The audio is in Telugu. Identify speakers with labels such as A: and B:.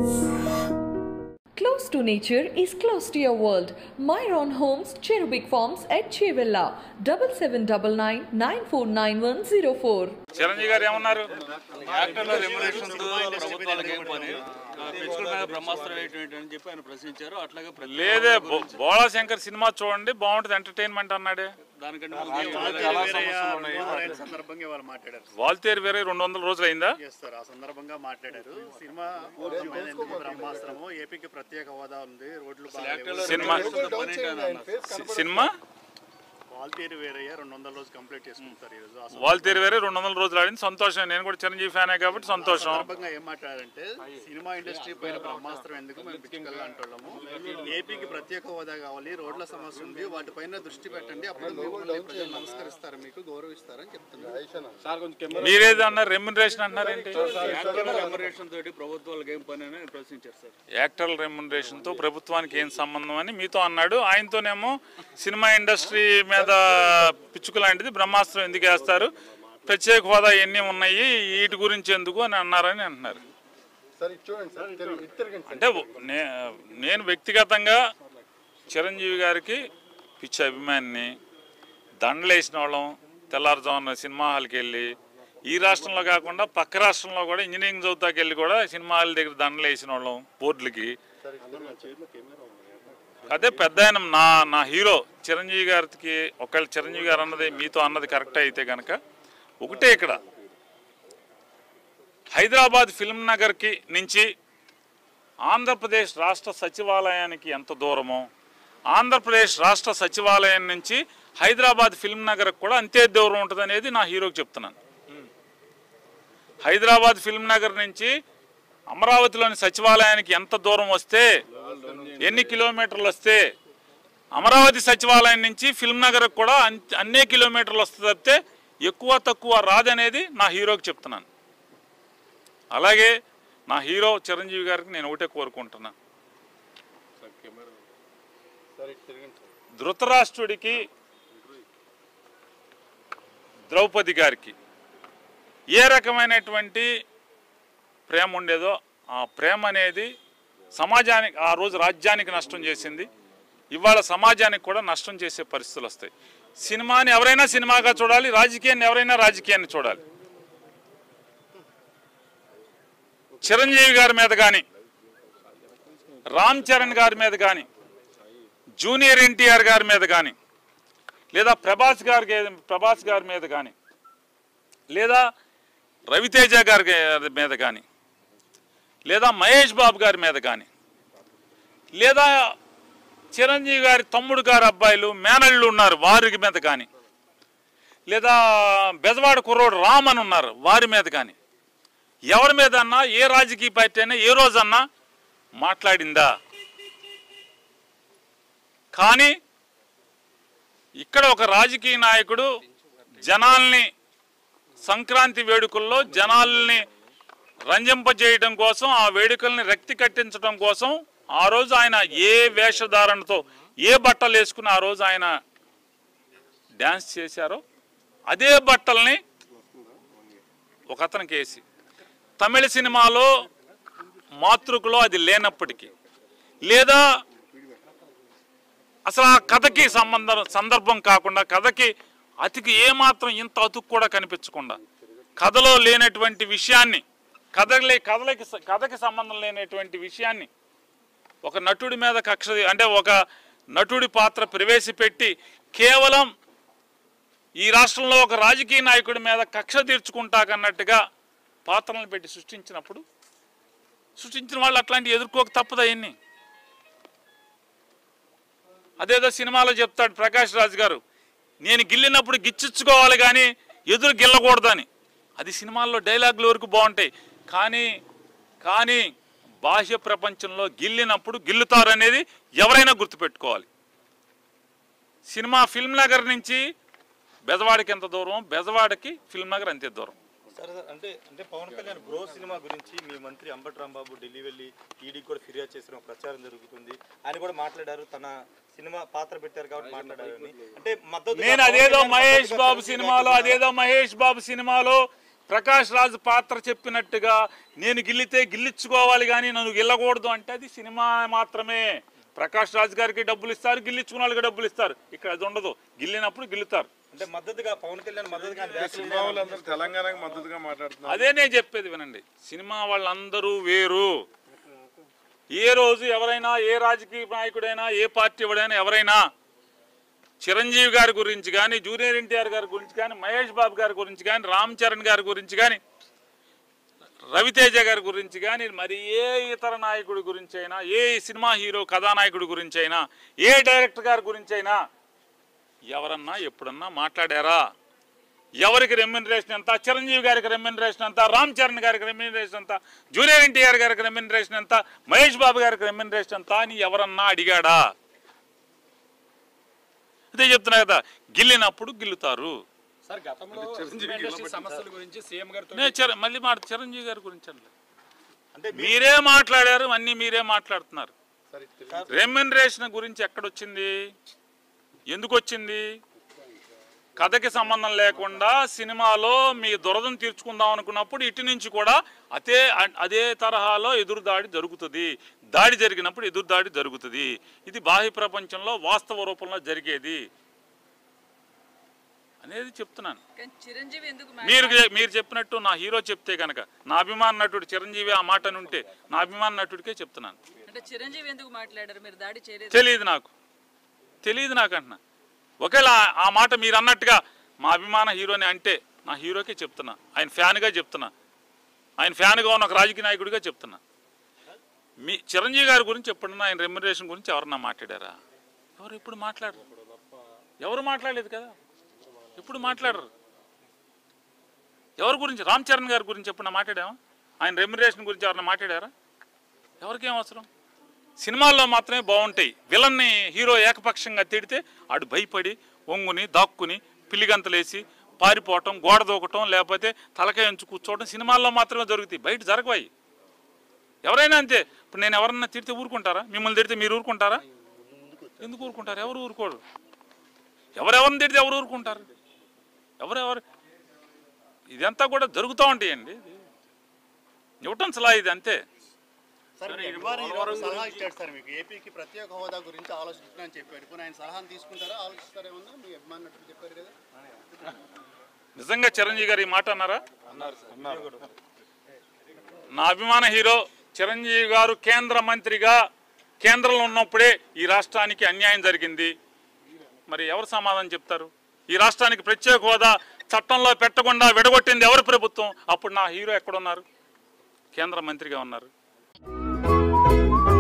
A: Close to nature is close to your world. Myron Homes, Cherubic Farms at Chevilla, double seven double nine nine four nine one zero four.
B: Chiranjeevi గారు ఏమన్నారు
C: యాక్టర్ల రెమ్యునరేషన్ ప్రభుత్వాలకు ఏం పని ఆ, పెంచుకుల మీద బ్రహ్మాస్త్రం ఏంటి అని చెప్పి ఆయన ప్రశ్నించారు అట్లాగే ప్రతి-
B: లేదే బో- బోళా శంకర్ సినిమా చూడండి బాగుంటుంది ఎంటర్టైన్మెంట్ అన్నాడే
C: దానికంటే ముందు ఏం
D: చాలా సమస్యలు ఉన్నాయి ఆయన సందర్భంగా వాళ్ళు మాట్లాడారు
B: వాల్తేరు వేరే రెండు వందల రోజులు అయిందా
D: చేస్తారు ఆ సందర్భంగా మాట్లాడారు సినిమా బ్రహ్మాస్త్రము ఏపీకి ప్రత్యేక హోదా ఉంది రోడ్లు బాగా
B: సినిమా
C: పని ఏంటి అని అన్నారు.
B: సి- సినిమా
D: వాల్తీరు వేరయ్య రెండు వందల రోజు కంప్లీట్ చేసుకుంటారు ఈ రోజు ఆ
B: వాల్తేరు వేరే రెండు వందల రోజులు ఆడింది సంతోషం నేను కూడా చిరంజీవి ఫ్యానే కాబట్టి సంతోషం
D: సందర్భంగా ఏం మాట్లాడారంటే సినిమా ఇండస్ట్రీ పైన బ్రహ్మాస్త్రం ఎందుకు మేము పిచ్చుకల్లా అంటున్నాము ఏపీకి ప్రత్యేక హోదా కావాలి రోడ్ల సమస్య ఉంది వాటిపైన దృష్టి పెట్టండి అప్పుడు మిమ్మల్ని ప్రజలు నమస్కరిస్తారు మీకు గౌరవిస్తారని చెప్తున్నారు
B: మీరేది అన్నారు రెమ్యునరేషన్ అంటున్నారు ఏంటి
C: యాక్టర్ల రెమ్యునరేషన్ తోటి ప్రభుత్వాలకు ఏం పని అని ఆయన ప్రశ్నించారు సార్
B: యాక్టర్ల రెమ్యునరేషన్తో ప్రభుత్వానికి ఏం సంబంధం అని మీతో అన్నాడు ఆయనతోనేమో సినిమా ఇండస్ట్రీ మీద పిచ్చుకు లాంటిది బ్రహ్మాస్త్రం ఎందుకు వేస్తారు ప్రత్యేక హోదా ఎన్ని ఉన్నాయి వీటి గురించి ఎందుకు అని అన్నారని అంటున్నారు అంటే నే- నేను వ్యక్తిగతంగా చిరంజీవి గారికి పిచ్చి అభిమానిని దండలేసిన వాళ్ళం తెల్లారుజామున సినిమా హాల్కి వెళ్ళి ఈ రాష్ట్రంలో కాకుండా పక్క రాష్ట్రంలో కూడా ఇంజనీరింగ్ చదువుతాకి వెళ్ళి కూడా సినిమా హాల్ దగ్గర దండలు వేసిన వాళ్ళం బోర్డులకి అదే పెద్ద ఆయన నా నా హీరో చిరంజీవి గారికి ఒకవేళ చిరంజీవి గారు అన్నది మీతో అన్నది కరెక్ట్ అయితే కనుక ఒకటే ఇక్కడ హైదరాబాద్ ఫిల్మ్ నగర్కి నుంచి ఆంధ్రప్రదేశ్ రాష్ట్ర సచివాలయానికి ఎంత దూరమో ఆంధ్రప్రదేశ్ రాష్ట్ర సచివాలయం నుంచి హైదరాబాద్ ఫిల్మ్ నగర్కి కూడా అంతే దూరం ఉంటుంది అనేది నా హీరోకి చెప్తున్నాను హైదరాబాద్ ఫిల్మ్ నగర్ నుంచి అమరావతిలోని సచివాలయానికి ఎంత దూరం వస్తే ఎన్ని కిలోమీటర్లు వస్తే అమరావతి సచివాలయం నుంచి ఫిల్మ్ నగర్కి కూడా అన్- అన్నే కిలోమీటర్లు వస్తుంది తప్పితే ఎక్కువ తక్కువ రాదనేది నా హీరోకి చెప్తున్నాను అలాగే నా హీరో చిరంజీవి గారికి నేను ఒకటే కోరుకుంటున్నా ధృతరాష్ట్రుడికి ద్రౌపది గారికి ఏ రకమైనటువంటి ప్రేమ ఉండేదో ఆ ప్రేమ అనేది సమాజానికి ఆ రోజు రాజ్యానికి నష్టం చేసింది ఇవాళ సమాజానికి కూడా నష్టం చేసే పరిస్థితులు వస్తాయి సినిమాని ఎవరైనా సినిమాగా చూడాలి రాజకీయాన్ని ఎవరైనా రాజకీయాన్ని చూడాలి చిరంజీవి గారి మీద కానీ రామ్ చరణ్ గారి మీద కానీ జూనియర్ ఎన్టీఆర్ గారి మీద కానీ లేదా ప్రభాస్ గారి ప్రభాస్ గారి మీద కానీ లేదా రవితేజ గారి మీద కానీ లేదా మహేష్ బాబు గారి మీద కానీ లేదా చిరంజీవి గారి తమ్ముడు గారి అబ్బాయిలు మేనళ్ళు ఉన్నారు వారి మీద కానీ లేదా బెజవాడ కుర్రోడు రామ్ అని ఉన్నారు వారి మీద కానీ ఎవరి మీద అన్నా ఏ రాజకీయ పార్టీ అయినా ఏ రోజన్నా మాట్లాడిందా కానీ ఇక్కడ ఒక రాజకీయ నాయకుడు జనాల్ని సంక్రాంతి వేడుకల్లో జనాల్ని రంజింపజేయడం కోసం ఆ వేడుకల్ని రక్తి కట్టించడం కోసం ఆ రోజు ఆయన ఏ వేషధారణతో ఏ బట్టలు వేసుకుని ఆ రోజు ఆయన డ్యాన్స్ చేశారో అదే బట్టల్ని ఒక అతనికి వేసి తమిళ సినిమాలో మాతృకులో అది లేనప్పటికీ లేదా అసలు ఆ కథకి సంబంధం సందర్భం కాకుండా కథకి అతికి ఏమాత్రం ఇంత అతుకు కూడా కనిపించకుండా కథలో లేనటువంటి విషయాన్ని కథలే కథలకి కథకి సంబంధం లేనటువంటి విషయాన్ని ఒక నటుడి మీద కక్ష అంటే ఒక నటుడి పాత్ర ప్రవేశపెట్టి కేవలం ఈ రాష్ట్రంలో ఒక రాజకీయ నాయకుడి మీద కక్ష తీర్చుకుంటాకన్నట్టుగా పాత్రలను పెట్టి సృష్టించినప్పుడు సృష్టించిన వాళ్ళు అట్లాంటి ఎదుర్కోక తప్పదు అవన్నీ అదేదో సినిమాలో చెప్తాడు ప్రకాష్ రాజ్ గారు నేను గిల్లినప్పుడు గిచ్చిచ్చుకోవాలి కానీ ఎదురు గిల్లకూడదని అది సినిమాల్లో డైలాగుల వరకు బాగుంటాయి కానీ కానీ బాహ్య ప్రపంచంలో గిల్లినప్పుడు గిల్లుతారనేది ఎవరైనా గుర్తుపెట్టుకోవాలి సినిమా ఫిల్మ్ నగర్ నుంచి బెజవాడకి ఎంత దూరం బెజవాడకి ఫిల్మ్ నగర్ అంతే దూరం
E: సరే సార్ అంటే అంటే పవన్ కళ్యాణ్ బ్రో సినిమా గురించి మీ మంత్రి అంబటి రాంబాబు ఢిల్లీ వెళ్ళి ఈడీకి కూడా ఫిర్యాదు చేసిన ఒక ప్రచారం జరుగుతుంది ఆయన కూడా మాట్లాడారు తన సినిమా పాత్ర పెట్టారు కాబట్టి మాట్లాడారని అంటే మద్దతు
B: నేను అదేదో మహేష్ బాబు సినిమాలో అదేదో మహేష్ బాబు సినిమాలో ప్రకాష్ రాజ్ పాత్ర చెప్పినట్టుగా నేను గిల్లితే గిల్లించుకోవాలి కానీ నన్ను గిల్లకూడదు అంటే అది సినిమా మాత్రమే ప్రకాష్ రాజ్ గారికి డబ్బులు ఇస్తారు గిల్లించుకున్న వాళ్ళకి డబ్బులు ఇస్తారు ఇక్కడ అది ఉండదు గిల్లినప్పుడు గిల్లుతారు
E: అంటే మద్దతుగా పవన్ కళ్యాణ్ మద్దతుగా వ్యాఖ్యలు
F: సినిమా వాళ్ళందరూ తెలంగాణకు మద్దతుగా మాట్లాడుతున్నారు
B: అదే నేను చెప్పేది వినండి సినిమా వాళ్ళందరూ వేరు ఏ రోజు ఎవరైనా ఏ రాజకీయ నాయకుడైనా ఏ పార్టీ వాడైనా ఎవరైనా చిరంజీవి గారి గురించి కానీ జూనియర్ ఎన్టీఆర్ గారి గురించి కానీ మహేష్ బాబు గారి గురించి కానీ రామ్ చరణ్ గారి గురించి కానీ రవితేజ గారి గురించి కానీ మరి ఏ ఇతర నాయకుడి గురించి అయినా ఏ సినిమా హీరో కథానాయకుడి గురించి అయినా ఏ డైరెక్టర్ గారి గురించి అయినా ఎవరన్నా ఎప్పుడన్నా మాట్లాడారా ఎవరికి రెమ్యునరేషన్ ఎంత చిరంజీవి గారికి రెమ్యునరేషన్ ఎంత రామ్ చరణ్ గారికి రెమ్యునరేషన్ ఎంత జూనియర్ ఎన్టీఆర్ గారికి రెమ్యునరేషన్ ఎంత మహేష్ బాబు గారికి రెమ్యునరేషన్ ఎంత అని ఎవరన్నా అడిగాడా అదే చెప్తున్నా కదా గిల్లినప్పుడు గిల్లుతారు
G: సార్ గతంలో ఫిల్మ్ ఇండస్ట్రీ సమస్యల గురించి సీఎం గారితో
B: నేను చిర- మళ్ళీ మాట చిరంజీవి గారి గురించి అనలేదు.
E: అంటే
B: మీరే మాట్లాడారు అన్నీ మీరే మాట్లాడుతున్నారు
D: సరే తెలుగు
B: రెమ్యునరేషన్ గురించి ఎక్కడొచ్చింది ఎందుకు వచ్చింది కథకి సంబంధం లేకుండా సినిమాలో మీ దురదను తీర్చుకుందాం అనుకున్నప్పుడు ఇటు నుంచి కూడా అదే అదే తరహాలో ఎదురుదాడి జరుగుతుంది దాడి జరిగినప్పుడు ఎదురుదాడి జరుగుతుంది ఇది బాహ్య ప్రపంచంలో వాస్తవ రూపంలో జరిగేది అనేది చెప్తున్నాను
H: కానీ చిరంజీవి ఎందుకు
B: మీరు మీరు చెప్పినట్టు నా హీరో చెప్తే కనుక నా అభిమాన నటుడు చిరంజీవి ఆ మాట అని ఉంటే నా అభిమాన నటుడికే చెప్తున్నాను
H: అంటే చిరంజీవి ఎందుకు మాట్లాడారు మీరు దాడి చేయలేదు
B: తెలియదు నాకు తెలియదు నాకు అంటున్నా ఒకవేళ ఆ- ఆ మాట మీరు అన్నట్టుగా మా అభిమాన హీరోని అంటే నా హీరోకే చెప్తున్నా ఆయన ఫ్యాన్గా చెప్తున్నా ఆయన ఫ్యాన్గా ఉన్న ఒక రాజకీయ నాయకుడిగా చెప్తున్నా మీ చిరంజీవి గారి గురించి ఎప్పుడన్నా ఆయన రెమ్యునరేషన్ గురించి ఎవరన్నా మాట్లాడారా ఎవరు ఎప్పుడు మాట్లాడరు ఎవరు మాట్లాడలేదు కదా ఎప్పుడు మాట్లాడరు ఎవరి గురించి రామ్ చరణ్ గారి గురించి ఎప్పుడన్నా మాట్లాడామా ఆయన రెమ్యునరేషన్ గురించి ఎవరన్నా మాట్లాడారా ఎవరికేం అవసరం సినిమాల్లో మాత్రమే బాగుంటాయి విలన్ని హీరో ఏకపక్షంగా తిడితే ఆడు భయపడి ఒంగుని దాక్కుని పిల్లిగంతలేసి పారిపోవటం గోడ దూకటం లేకపోతే తలకాయ ఉంచి కూర్చోవటం సినిమాల్లో మాత్రమే జరుగుతాయి బయట జరగవాయి ఎవరైనా అంతే ఇప్పుడు నేను ఎవరన్నా తిడితే ఊరుకుంటారా మిమ్మల్ని తిడితే మీరు ఊరుకుంటారా ఎందుకు ఊరుకుంటారు ఎవరు ఊరుకోరు ఎవరెవరిని తిడితే ఎవరు ఊరుకుంటారు ఎవరెవరు ఇదంతా కూడా జరుగుతూ ఉంటాయండి న్యూటన్స్ లా ఇది అంతే
D: సార్ మీ అభిమాని హీరో సలహా ఇచ్చాడు సార్ మీకు ఏపీకి ప్రత్యేక హోదా గురించి ఆలోచిస్తున్నా అని చెప్పాడు ఇప్పుడు ఆయన సలహాను తీసుకుంటారా ఆలోచిస్తారేమన్నా మీ అభిమాని నటుడు చెప్పారు కదా
B: నిజంగా చిరంజీవి గారు ఈ మాట అన్నారా నా అభిమాన హీరో చిరంజీవి గారు కేంద్ర మంత్రిగా కేంద్రంలో ఉన్నప్పుడే ఈ రాష్ట్రానికి అన్యాయం జరిగింది మరి ఎవరు సమాధానం చెప్తారు ఈ రాష్ట్రానికి ప్రత్యేక హోదా చట్టంలో పెట్టకుండా విడగొట్టింది ఎవరు ప్రభుత్వం అప్పుడు నా హీరో ఎక్కడున్నారు కేంద్ర మంత్రిగా ఉన్నారు